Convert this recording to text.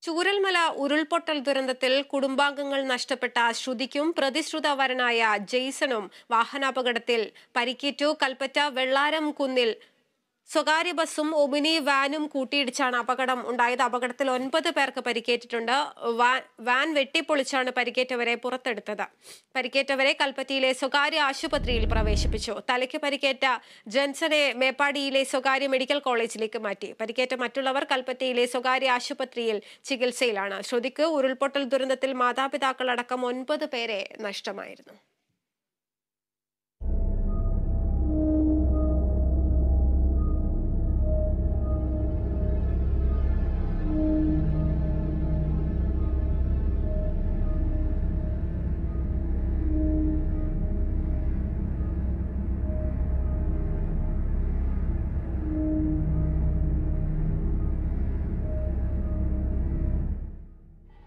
ചൂരൽമല ഉരുൾപൊട്ടൽ ദുരന്തത്തിൽ കുടുംബാംഗങ്ങൾ നഷ്ടപ്പെട്ട ശ്രുതിക്കും പ്രതിശ്രുതവരനായ ജെയ്സണും വാഹനാപകടത്തിൽ പരിക്കേറ്റു കൽപ്പറ്റ വെള്ളാരം കുന്നിൽ സ്വകാര്യ ബസ്സും ഒമിനി വാനും കൂട്ടിയിടിച്ചാണ് അപകടം ഉണ്ടായത് അപകടത്തിൽ ഒൻപത് പേർക്ക് പരിക്കേറ്റിട്ടുണ്ട് വാൻ വാൻ വെട്ടിപ്പൊളിച്ചാണ് പരിക്കേറ്റവരെ പുറത്തെടുത്തത് പരിക്കേറ്റവരെ കൽപ്പറ്റയിലെ സ്വകാര്യ ആശുപത്രിയിൽ പ്രവേശിപ്പിച്ചു തലയ്ക്ക് പരിക്കേറ്റ ജൻസനെ മേപ്പാടിയിലെ സ്വകാര്യ മെഡിക്കൽ കോളേജിലേക്ക് മാറ്റി പരിക്കേറ്റ മറ്റുള്ളവർ കൽപ്പറ്റയിലെ സ്വകാര്യ ആശുപത്രിയിൽ ചികിത്സയിലാണ് ശ്രുതിക്ക് ഉരുൾപൊട്ടൽ ദുരന്തത്തിൽ മാതാപിതാക്കളടക്കം ഒൻപത് പേരെ നഷ്ടമായിരുന്നു